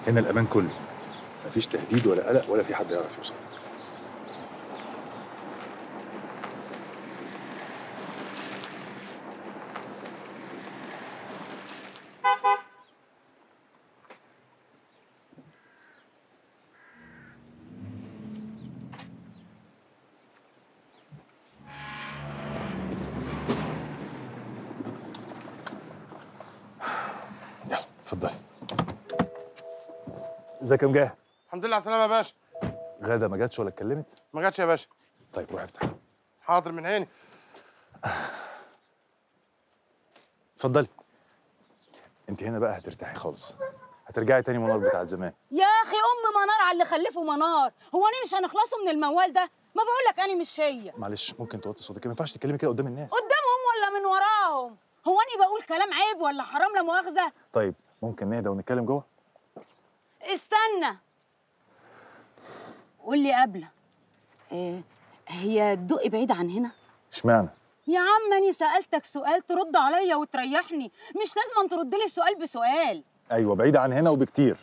هنا الامان كله مفيش تهديد ولا قلق ولا في حد يعرف يوصل لك يلا اتفضلي ازيك يا مجاهد الحمد لله على السلامه يا باشا غاده ما جاتش ولا اتكلمت ما جاتش يا باشا طيب روح افتح حاضر من عيني اتفضلي انت هنا بقى هترتاحي خالص هترجعي تاني منار بتاعت زمان يا اخي ام منار على اللي خلفه منار هو انا مش هنخلصوا من الموال ده ما بقول لك انا مش هي معلش ممكن توطي صوتك ما ينفعش تتكلمي كده قدام الناس قدامهم ولا من وراهم هو انا بقول كلام عيب ولا حرام لا مؤاخذه طيب ممكن نهدى ونتكلم جوه استنى قول لي قبله إيه هي الدق بعيد عن هنا اشمعنى يا عم اني سالتك سؤال ترد عليا وتريحني مش لازم ترد لي السؤال بسؤال ايوه بعيده عن هنا وبكتير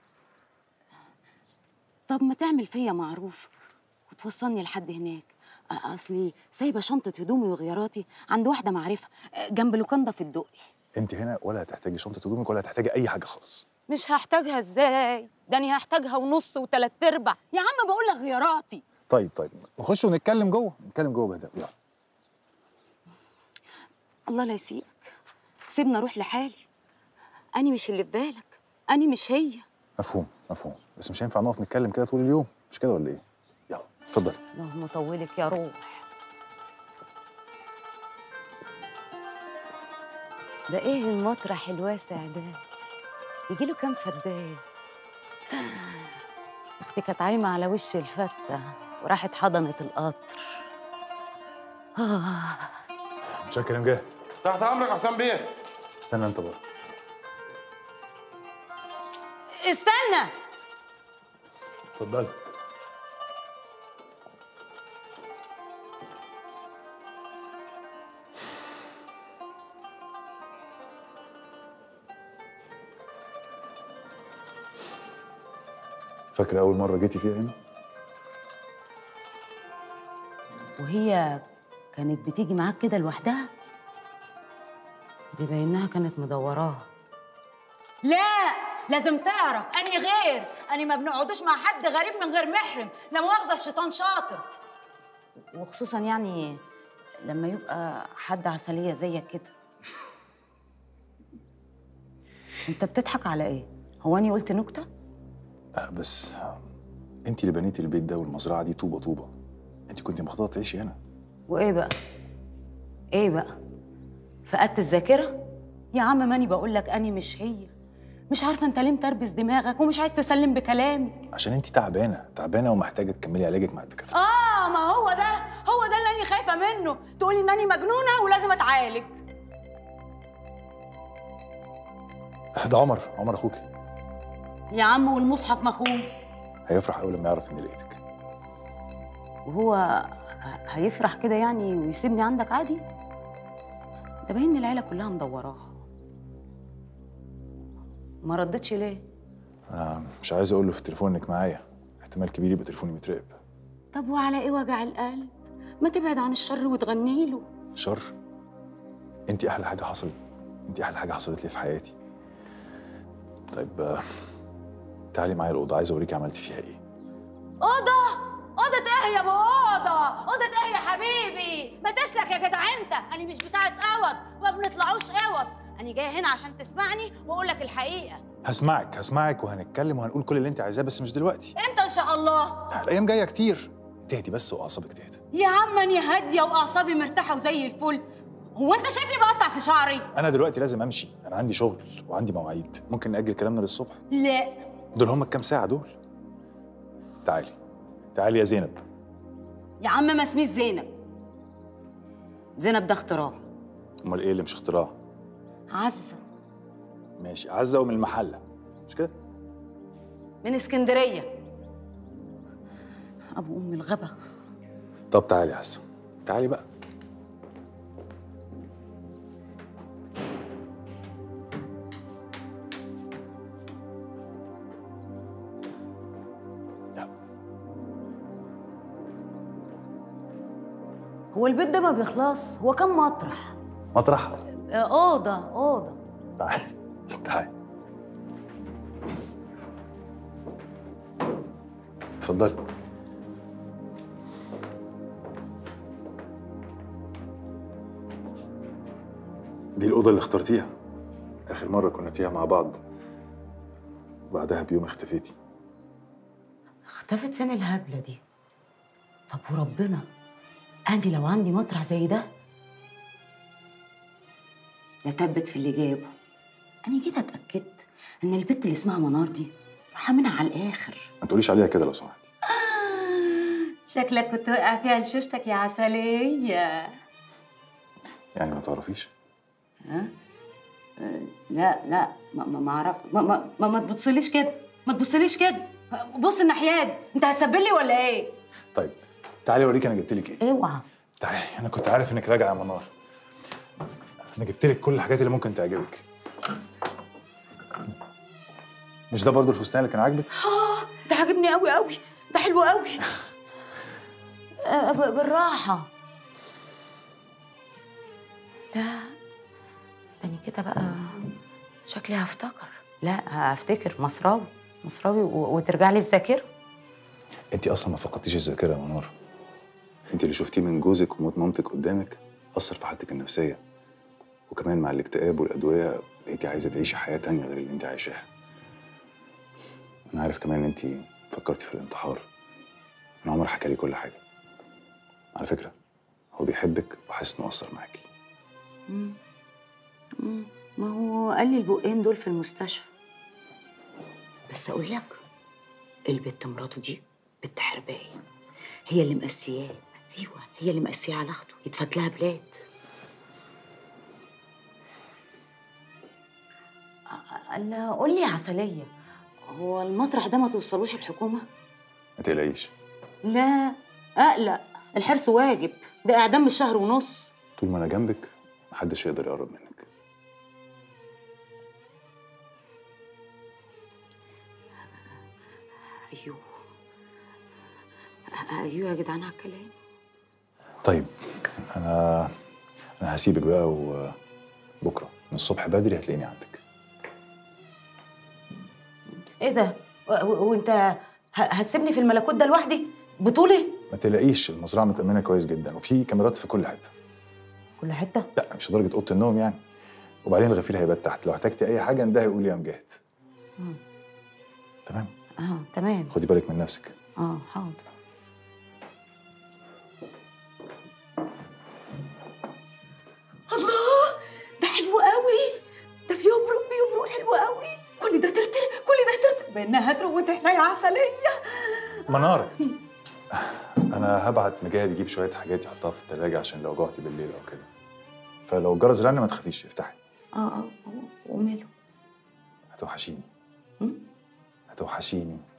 طب ما تعمل فيا معروف وتوصلني لحد هناك أ- اصلي سايبه شنطه هدومي وغياراتي عند واحده معرفه أ، جنب لوكاندا في الدقي انت هنا ولا هتحتاجي شنطه هدومك ولا هتحتاجي اي حاجه خالص مش هحتاجها ازاي ده انا هحتاجها ونص وتلات ارباع يا عم بقول لك غياراتي طيب طيب نخش ونتكلم جوه نتكلم جوه بهداء يلا الله لا يسيئك سيبنا اروح لحالي اني مش اللي في بالك اني مش هي مفهوم مفهوم بس مش هينفع نقف نتكلم كده طول اليوم مش كده ولا ايه يلا اتفضلي اللهم طولك يا روح ده ايه المطرح الواسع ده يجي له كام فدان اختي كانت عايمه على وش الفته وراحت حضنت القطر آه. متشكر يا مجاهد تحت امرك يا حسام بيه استنى انت بره استنى اتفضلي فاكرة أول مرة جيتي فيها هنا؟ وهي كانت بتيجي معاك كده لوحدها دي باينها كانت مدوراها لا لازم تعرف اني غير اني ما بنقعدوش مع حد غريب من غير محرم لا مؤاخذه الشيطان شاطر وخصوصا يعني لما يبقى حد عسليه زيك كده انت بتضحك على ايه هو اني قلت نكته آه بس انت اللي بنيتي البيت ده والمزرعة دي طوبة طوبة انت كنت مخططة تعيشي هنا وايه بقى ايه بقى فقدت الذاكره يا عم ماني بقول لك اني مش هي مش عارفه انت ليه متربس دماغك ومش عايز تسلم بكلامي عشان انت تعبانة تعبانة ومحتاجة تكملي علاجك مع الدكاترة اه ما هو ده هو ده اللي انا خايفه منه تقولي ان انا مجنونه ولازم اتعالج ده عمر عمر أخوكي يا عم والمصحف مخون هيفرح أول لما يعرف إني لقيتك وهو ه- هيفرح كده يعني ويسيبني عندك عادي ده باين العيله كلها مدوراها ما ردتش ليه أنا مش عايز أقول له في التليفون إنك معايا احتمال كبير يبقى تليفوني متراقب طب وعلى ايه وجع القلب ما تبعد عن الشر وتغني له شر انت احلى حاجه حصلت انت احلى حاجه حصلت لي في حياتي طيب آه، تعالي معايا الاوضه عايز اوريكي عملت فيها ايه اوضه اوضه ايه يا ابو اوضه اوضه ايه يا حبيبي ما تسلك يا جدع انت انا مش بتاعه اوض وما بنطلعوش اوض انا جايه هنا عشان تسمعني واقول لك الحقيقه هسمعك هسمعك وهنتكلم وهنقول كل اللي انت عايزاه بس مش دلوقتي امتى ان شاء الله الايام جايه كتير تهدي بس واعصابك تهدى يا عم انا هاديه واعصابي مرتاحه وزي الفل هو انت شايفني بقطع في شعري انا دلوقتي لازم امشي انا عندي شغل وعندي مواعيد ممكن ناجل كلامنا للصبح لا دول هم الكام ساعه دول تعالي تعالي يا زينب يا عم ما اسميش زينب زينب ده اختراع امال ايه اللي مش اختراع عزه ماشي عزه ومن المحله مش كده من اسكندريه ابو ام الغبا طب تعالي يا عزه تعالي بقى هو البيت ده ما بيخلص هو كم مطرح مطرح آه، اوضه اوضه تعال تعال اتفضلي دي الأوضة اللي اخترتيها آخر مرة كنا فيها مع بعض بعدها بيوم اختفيتي اختفت فين الهبله دي طب وربنا ادي لو عندي مطرح زي ده لتبت في اللي جابه انا جيت اتاكدت ان البت اللي اسمها منار دي رايحه منها على الاخر ما تقوليش عليها كده لو سمحتي شكلك كنت واقع فيها لشوشتك يا عسليه يعني ما تعرفيش ها آه، لا لا ما ما ما اعرف ما ما ما, ما تبصليش كده ما تبصليش كده بص الناحيه دي انت هتسبل لي ولا ايه طيب تعالي اوريك انا جبت لك ايه اوعى تعالي انا كنت عارف انك راجعه يا منار انا جبت لك كل الحاجات اللي ممكن تعجبك مش ده برضو الفستان اللي كان عاجبك اه ده عاجبني قوي قوي ده حلو قوي آه، ب- بالراحه لا تاني كده بقى شكلي هفتكر لا هفتكر مصراوي مصراوي و- وترجع لي الذاكره انت اصلا ما فقدتيش الذاكره يا منار انت اللي شفتيه من جوزك وموت مامتك قدامك اثر في حالتك النفسيه وكمان مع الاكتئاب والادويه بقيتي عايزه تعيشي حياه تانية غير اللي انت عايشاها انا عارف كمان ان انت فكرتي في الانتحار انا عمر حكى لي كل حاجه على فكره هو بيحبك وحاسس انه اثر معاكي مم. مم. ما هو قال لي البقين دول في المستشفى بس اقول لك البت مراته دي بنت حربايه هي اللي مقسياه ايوه هي اللي مقسيه على اخته يتفات لها بلاد أ- لا قول لي يا عسليه هو المطرح ده ما توصلوش الحكومه ما تقلقيش لا اقلق الحرص واجب ده اعدام بالشهر ونص طول ما انا جنبك محدش يقدر يقرب منك ايوه ايوه يا جدعان على الكلام طيب انا انا هسيبك بقى وبكره من الصبح بدري هتلاقيني عندك ايه ده و- و- وانت ه- هتسيبني في الملكوت ده لوحدي بطولي ما تقلقيش المزرعه متامنه كويس جدا وفي كاميرات في كل حته كل حته لا مش لدرجه اوضه النوم يعني وبعدين الغفير هيبات تحت لو احتجتي اي حاجه انده يقول لي يا مجاهد مم. تمام اه تمام خدي بالك من نفسك اه حاضر الله ده حلو قوي ده بيبرق بيبرق حلو قوي كل ده ترتر كل ده ترتر بانها هتروق وتحلى يا عسليه منار انا هبعت مجاهد يجيب شويه حاجات يحطها في الثلاجه عشان لو جوعتي بالليل او كده فلو الجرس رن ما تخافيش افتحي اه اه وماله هتوحشيني مم؟ هتوحشيني